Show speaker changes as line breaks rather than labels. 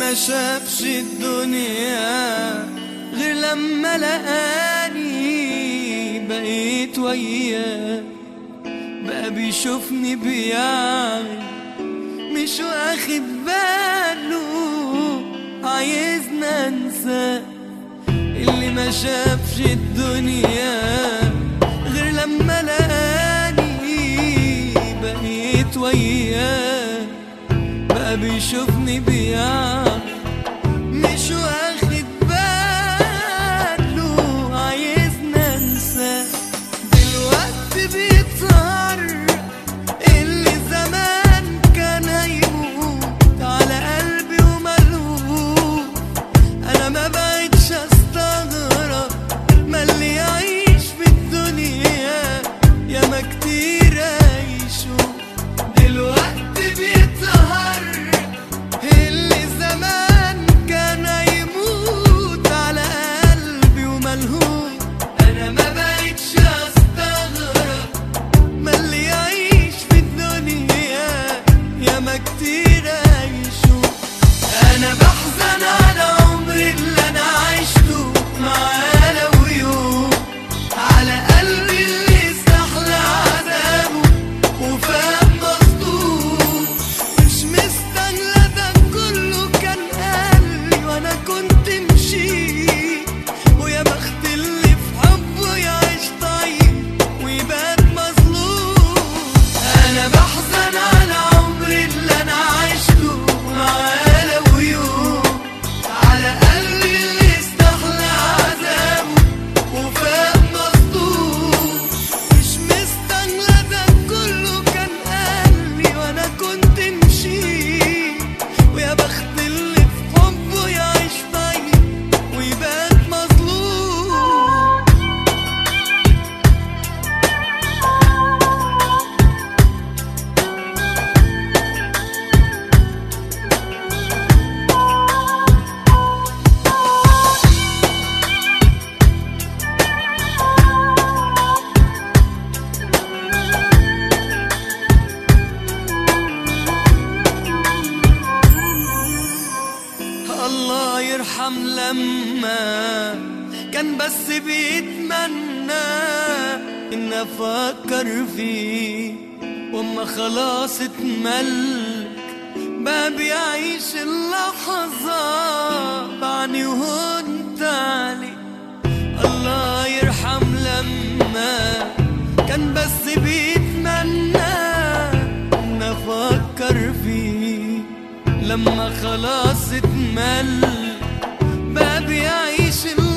ما شافش الدنيا غير لما لقاني بقيت وياه بقى بيشوفني بيعمل مش واخد باله عايزنا انساه اللي ما شافش الدنيا غير لما لقاني بقيت وياه بقى بيشوفني بيعمل مش واخد باله عايزنا انساه دلوقتي بيظهر اللي زمان كان هيموت على قلبي وملهوف انا ما بقتش استغرب ما اللي يعيش في الدنيا يا ما كتير عيشوا دلوقتي بيظهر اللي زمان كان هيموت على قلبي وملهوف انا ما بقتش استغرب ما اللي يعيش في الدنيا يا ما كتير عيشوا انا بحزن على عمري اللي انا عشته معاه لو يوم على قلبي اللي استحلى عذابه وفاهم مصدوم مش مستنى ده كله كان قلبي وانا كنت مشيت ويا بخت اللي في حبه يعيش طيب ويبات مظلوم انا بحزن على عمري اللي انا عشته معاه لو يوم على قلبي اللي استحلى عذابه وفاق مصدوم مش مستنى ده كله كان قلبي وانا كنت مشيت ويا بخت اللي في حبه يعيش طيب ويبات مظلوم الله يرحم لما كان بس بيتمنى ان افكر فيه واما خلاص اتملك بقى بيعيش اللحظة بعني وهنت عليه الله يرحم لما كان بس بيتمنى ان افكر فيه لما خلاص اتمل بقى بيعيش اللحظة